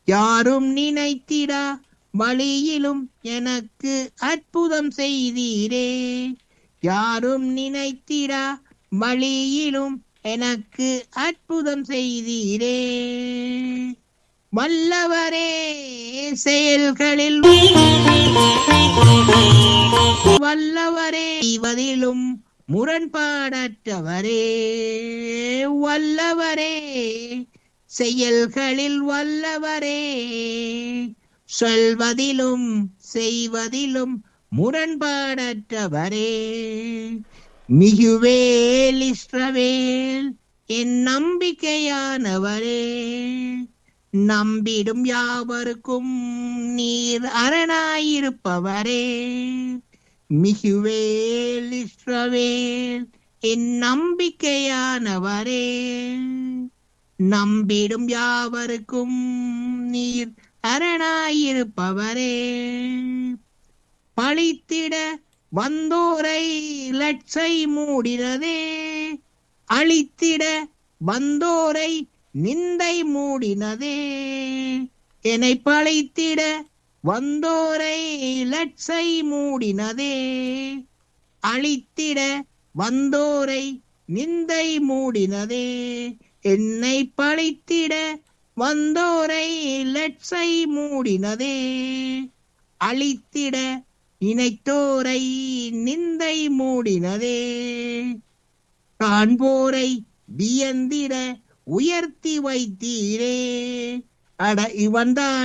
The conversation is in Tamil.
யாரும் நினைத்திடா வழியிலும் எனக்கு அற்புதம் செய்தீரே யாரும் நினைத்திடா வழியிலும் எனக்கு அற்புதம் செய்தீரே வல்லவரே செயல்களில் வல்லவரே செய்வதிலும் முரண்பாடற்றவரே வல்லவரே செயல்களில் வல்லவரே சொல்வதிலும் செய்வதிலும் முரண்பாடற்றவரே மிகுவேல் இஸ்ரவேல் என் நம்பிக்கையானவரே நம்பிடும் யாவருக்கும் நீர் அரணாயிருப்பவரே மிகுவேல் இஸ்ரவேல் என் நம்பிக்கையானவரே நம்பிடும் யாவருக்கும் நீர் அரணாயிருப்பவரே பழித்திட வந்தோரை லட்சை மூடினதே அழித்திட வந்தோரை நிந்தை மூடினதே என்னை பழித்திட வந்தோரை லட்சை மூடினதே அழித்திட வந்தோரை நிந்தை மூடினதே என்னை பழித்திட வந்தோரை லட்சை மூடினதே அழித்திட நினைத்தோரை நிந்தை மூடினதே காண்போரை வியந்திட உயர்த்தி வைத்தீரே அட இவன்தான்